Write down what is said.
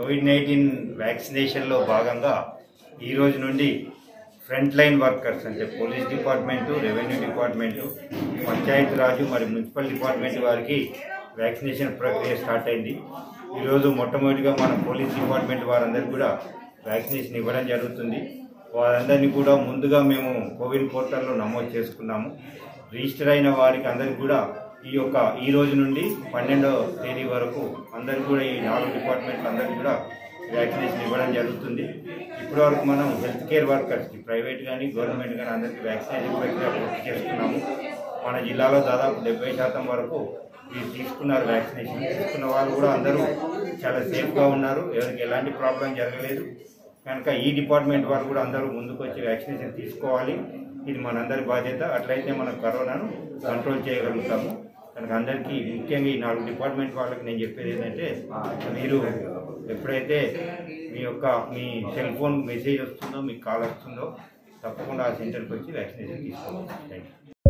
Covid nineteen వ్యాక్సినేషన్లో భాగంగా ఈ రోజు నుండి ఫ్రంట్ లైన్ వర్కర్స్ అంటే police department revenue department Panchayati Raj మరి మున్సిపల్ డిపార్ట్మెంట్ వారికి వ్యాక్సినేషన్ ప్రక్రియ స్టార్ట్ అయింది ఈరోజు మొట్టమొదటిగా మన పోలీస్ డిపార్ట్మెంట్ వారందరికీ కూడా వ్యాక్సినేషన్ ఇవ్వడం జరుగుతుంది వారందరినీ కూడా ముందుగా మేము కోవిన్ పోర్టల్లో నమోదు చేసుకున్నాము రిజిస్టర్ అయిన వారికి అందరికీ కూడా ఈ యొక్క ఈ రోజు నుండి పన్నెండవ తేదీ వరకు అందరికీ కూడా ఈ నాలుగు డిపార్ట్మెంట్లు అందరికీ కూడా వ్యాక్సినేషన్ ఇవ్వడం జరుగుతుంది ఇప్పటి వరకు మనం హెల్త్ కేర్ వర్కర్స్కి ప్రైవేట్ కానీ గవర్నమెంట్ కానీ అందరికీ వ్యాక్సినేషన్ ప్రక్రియ పూర్తి చేస్తున్నాము మన జిల్లాలో దాదాపు డెబ్బై శాతం వరకు వీరు తీసుకున్నారు వ్యాక్సినేషన్ తీసుకున్న వాళ్ళు కూడా అందరూ చాలా సేఫ్గా ఉన్నారు ఎవరికి ఎలాంటి ప్రాబ్లం జరగలేదు కనుక ఈ డిపార్ట్మెంట్ వాళ్ళు కూడా అందరూ ముందుకు వచ్చి వ్యాక్సినేషన్ తీసుకోవాలి ఇది మనందరి బాధ్యత అట్లయితే మనం కరోనాను కంట్రోల్ చేయగలుగుతాము కనుక అందరికీ ముఖ్యంగా ఈ నాలుగు డిపార్ట్మెంట్ వాళ్ళకి నేను చెప్పేది ఏంటంటే మీరు ఎప్పుడైతే మీ యొక్క మీ సెల్ ఫోన్ మెసేజ్ వస్తుందో మీకు కాల్ వస్తుందో తప్పకుండా ఆ సెంటర్కి వచ్చి వ్యాక్సినేషన్ తీసుకోవాలి థ్యాంక్ యూ